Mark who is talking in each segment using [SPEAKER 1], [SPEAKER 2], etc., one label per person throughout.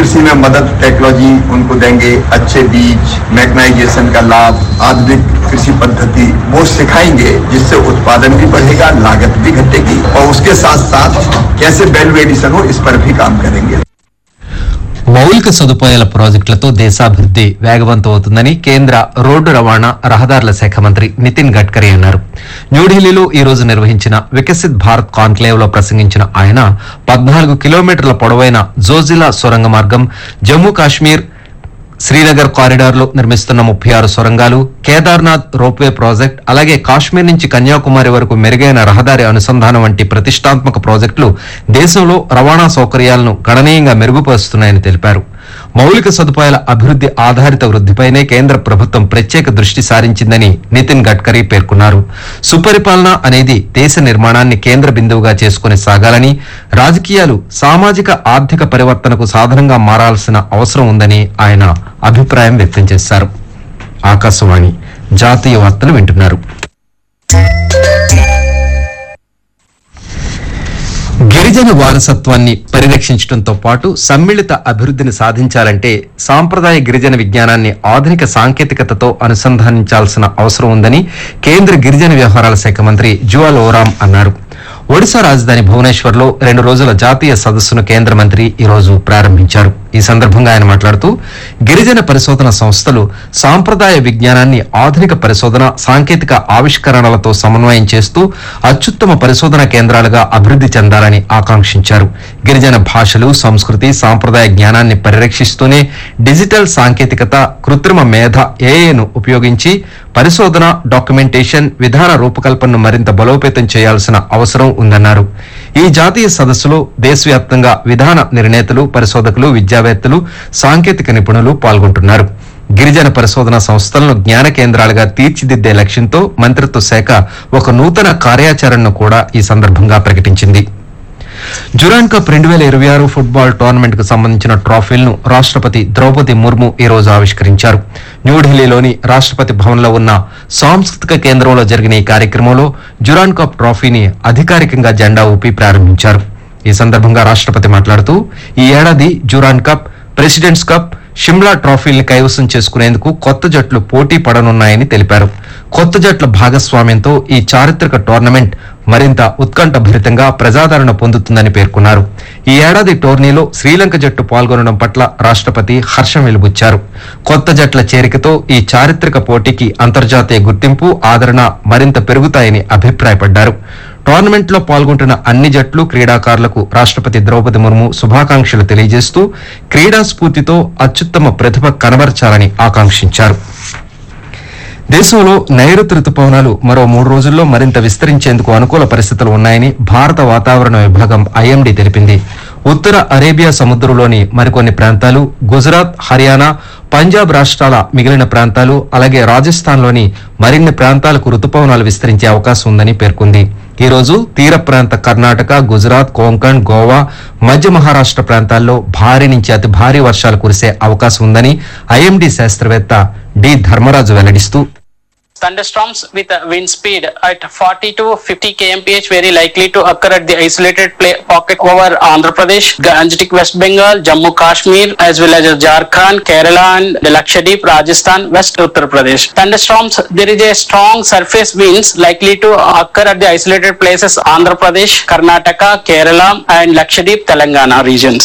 [SPEAKER 1] कृषि में मदद टेक्नोलॉजी उनको देंगे अच्छे बीज मैकनाइजेशन का लाभ आधुनिक कृषि पद्धति वो सिखाएंगे जिससे उत्पादन भी बढ़ेगा लागत भी घटेगी और उसके साथ साथ कैसे वैल्यू एडिशन हो इस पर भी काम करेंगे
[SPEAKER 2] మౌలిక సదుపాయాల ప్రాజెక్టులతో దేశాభివృద్ది వేగవంతం అవుతుందని కేంద్ర రోడ్డు రవాణా రహదారుల శాఖ మంత్రి నితిన్ గడ్కరీ అన్నారు న్యూఢిల్లీలో ఈ రోజు నిర్వహించిన వికసిత్ భారత్ కాన్క్లేవ్ లో ప్రసంగించిన ఆయన పద్నాలుగు కిలోమీటర్ల పొడవైన జోజిలా సొరంగ మార్గం జమ్మూ కాశ్మీర్ శ్రీనగర్ కారిడార్ లో నిర్మిస్తున్న ముప్పై ఆరు సొరంగాలు కేదార్నాథ్ రోప్వే ప్రాజెక్ట్ అలాగే కాశ్మీర్ నుంచి కన్యాకుమారి వరకు మెరుగైన రహదారి అనుసంధానం వంటి ప్రతిష్టాత్మక ప్రాజెక్టులు దేశంలో రవాణా సౌకర్యాలను గణనీయంగా మెరుగుపరుస్తున్నాయని తెలిపారు మౌలిక సదుపాయాల అభివృద్ది ఆధారిత వృద్దిపైనే కేంద్ర ప్రభుత్వం ప్రత్యేక దృష్టి సారించిందని నితిన్ గడ్కరీ పేర్కొన్నారు సుపరిపాలన అనేది దేశ నిర్మాణాన్ని కేంద్ర బిందువుగా చేసుకుని సాగాలని రాజకీయాలు సామాజిక ఆర్థిక పరివర్తనకు సాధనంగా మారాల్సిన అవసరం ఉందని ఆయన అభిప్రాయం వ్యక్తం చేశారు ఆకాశవాణి జాతీయ వార్తలు వింటున్నారు గిరిజన వారసత్వాన్ని పరిరక్షించడంతో పాటు సమ్మిళిత అభివృద్ధిని సాధించాలంటే సాంప్రదాయ గిరిజన విజ్ఞానాన్ని ఆధునిక సాంకేతికతతో అనుసంధానించాల్సిన అవసరం ఉందని కేంద్ర గిరిజన వ్యవహారాల శాఖ మంత్రి జువాల్ ఓరాం అన్నారు ఒడిశా రాజధాని భువనేశ్వర్ లో రెండు రోజుల జాతీయ సదస్సును కేంద్ర మంత్రి ఈ రోజు ప్రారంభించారు ఈ సందర్భంగా ఆయన మాట్లాడుతూ గిరిజన పరిశోధన సంస్థలు సాంప్రదాయ విజ్ఞానాన్ని ఆధునిక పరిశోధన సాంకేతిక ఆవిష్కరణలతో సమన్వయం చేస్తూ అత్యుత్తమ పరిశోధన కేంద్రాలుగా అభివృద్ది చెందాలని ఆకాంక్షించారు గిరిజన భాషలు సంస్కృతి సాంప్రదాయ జ్ఞానాన్ని పరిరక్షిస్తూనే డిజిటల్ సాంకేతికత కృత్రిమ మేధ ఏఏను ఉపయోగించి పరిశోధన డాక్యుమెంటేషన్ విధాన రూపకల్పనను మరింత బలోపేతం చేయాల్సిన అవసరం ఉందన్నారు ఈ జాతీయ సదస్సులో దేశవ్యాప్తంగా విధాన నిర్ణేతలు పరిశోధకులు విద్యావేత్తలు సాంకేతిక నిపుణులు పాల్గొంటున్నారు గిరిజన పరిశోధన సంస్థలను జ్ఞాన కేంద్రాలుగా తీర్చిదిద్దే లక్ష్యంతో మంత్రిత్వ శాఖ ఒక నూతన కార్యాచరణను కూడా ఈ సందర్భంగా ప్రకటించింది జురాన్ కప్ రెండు వేల ఇరవై ఆరు ఫుట్బాల్ టోర్నమెంట్ కు సంబంధించిన ట్రోఫీలను రాష్ట్రపతి ద్రౌపది ముర్ము ఈ రోజు ఆవిష్కరించారు న్యూఢిల్లీలోని రాష్ట్రపతి భవన్లో ఉన్న సాంస్కృతిక కేంద్రంలో జరిగిన ఈ కార్యక్రమంలో జురాన్ కప్ ట్రోఫీని అధికారికంగా జెండా ఊపి ప్రారంభించారు ఈ సందర్భంగా రాష్ట్రపతి మాట్లాడుతూ ఈ ఏడాది Durand cup president's cup Shimla ట్రోఫీల్ని కైవసం చేసుకునేందుకు కొత్త జట్లు పోటీ పడనున్నాయని తెలిపారు కొత్త జట్ల భాగస్వామ్యంతో ఈ చారిత్రక టోర్నమెంట్ మరింత ఉత్కంఠ భరితంగా ప్రజాదరణ పొందుతుందని పేర్కొన్నారు ఈ ఏడాది టోర్నీలో శ్రీలంక జట్టు పాల్గొనడం పట్ల రాష్ట్రపతి హర్షం వెలుబుచ్చారు కొత్త జట్ల చేరికతో ఈ చారిత్రక పోటీకి అంతర్జాతీయ గుర్తింపు ఆదరణ మరింత పెరుగుతాయని అభిప్రాయపడ్డారు టోర్నమెంట్ లో పాల్గొంటున్న అన్ని జట్లు క్రీడాకారులకు రాష్ట్రపతి ద్రౌపది ముర్ము శుభాకాంక్షలు తెలియజేస్తూ క్రీడా స్ఫూర్తితో అత్యుత్తమ ప్రతిభ కనబరచాలని ఆకాంక్షించారు దేశంలో నైరుతి రుతుపవనాలు మరో మూడు రోజుల్లో మరింత విస్తరించేందుకు అనుకూల పరిస్థితులు ఉన్నాయని భారత వాతావరణ విభాగం ఐఎండీ తెలిపింది ఉత్తర అరేబియా సముద్రంలోని మరికొన్ని ప్రాంతాలు గుజరాత్ హర్యానా పంజాబ్ రాష్ట్రాల మిగిలిన ప్రాంతాలు అలాగే రాజస్థాన్లోని మరిన్ని ప్రాంతాలకు రుతుపవనాలు విస్తరించే అవకాశం ఉందని పేర్కొంది ఈ రోజు తీర ప్రాంత కర్ణాటక గుజరాత్ కోంకణ్ గోవా మధ్య మహారాష్ట్ర ప్రాంతాల్లో భారీ నుంచి అతి భారీ వర్షాలు కురిసే అవకాశం ఉందని ఐఎండీ శాస్త్రవేత్త డి ధర్మరాజు వెల్లడిస్తూ
[SPEAKER 3] Thunderstorms with a wind speed at 40 to 50 kmph very likely to occur at the isolated play- pocket over Andhra Pradesh, Gangetic West Bengal, Jammu Kashmir, as well as Jharkhand, Kerala and Lakshadweep, Rajasthan, West Uttar Pradesh. Thunderstorms, there is a strong surface winds likely to occur at the isolated places Andhra Pradesh, Karnataka, Kerala and Lakshadweep, Telangana regions.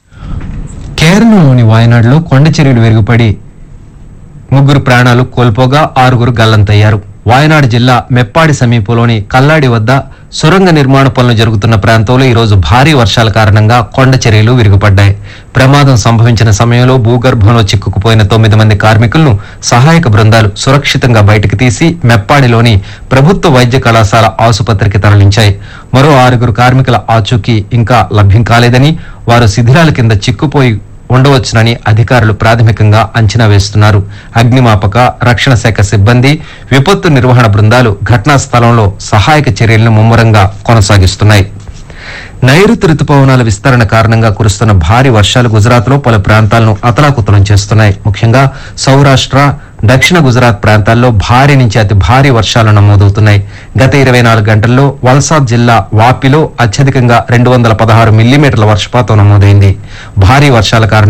[SPEAKER 2] కేరళలోని వాయనాడులో కొండ చర్యలు విరుగుపడి ముగ్గురు ప్రాణాలు కోల్పోగా ఆరుగురు గల్లంతయ్యారు వాయనాడు జిల్లా మెప్పాడి సమీపంలోని కల్లాడి వద్ద సొరంగ నిర్మాణ పనులు జరుగుతున్న ప్రాంతంలో ఈ రోజు భారీ వర్షాల కారణంగా కొండ చర్యలు విరుగుపడ్డాయి ప్రమాదం సంభవించిన సమయంలో భూగర్భంలో చిక్కుకుపోయిన తొమ్మిది మంది కార్మికులను సహాయక బృందాలు సురక్షితంగా బయటకు తీసి మెప్పాడిలోని ప్రభుత్వ వైద్య కళాశాల ఆసుపత్రికి తరలించాయి మరో ఆరుగురు కార్మికుల ఆచూకీ ఇంకా లభ్యం కాలేదని వారు శిథిరాల కింద చిక్కుపోయి ఉండవచ్చునని అధికారులు ప్రాథమికంగా అంచనా వేస్తున్నారు అగ్నిమాపక రక్షణ శాఖ సిబ్బంది విపత్తు నిర్వహణ బృందాలు ఘటనా స్థలంలో సహాయక చర్యలను ముమ్మరంగా కొనసాగిస్తున్నాయి నైరుతి రుతుపవనాల విస్తరణ కారణంగా కురుస్తున్న భారీ వర్షాలు గుజరాత్ లో పలు ప్రాంతాలను అతలాకుతలం చేస్తున్నాయి ముఖ్యంగా సౌరాష్ట్ర దక్షిణ గుజరాత్ ప్రాంతాల్లో భారీ నుంచి అతి భారీ వర్షాలు నమోదవుతున్నాయి గత ఇరవై నాలుగు గంటల్లో వల్సాద్ జిల్లా వాపిలో అత్యధికంగా రెండు వందల పదహారు మిల్లీమీటర్ల వర్షపాతం నమోదైంది భారీ వర్షాల కారణంగా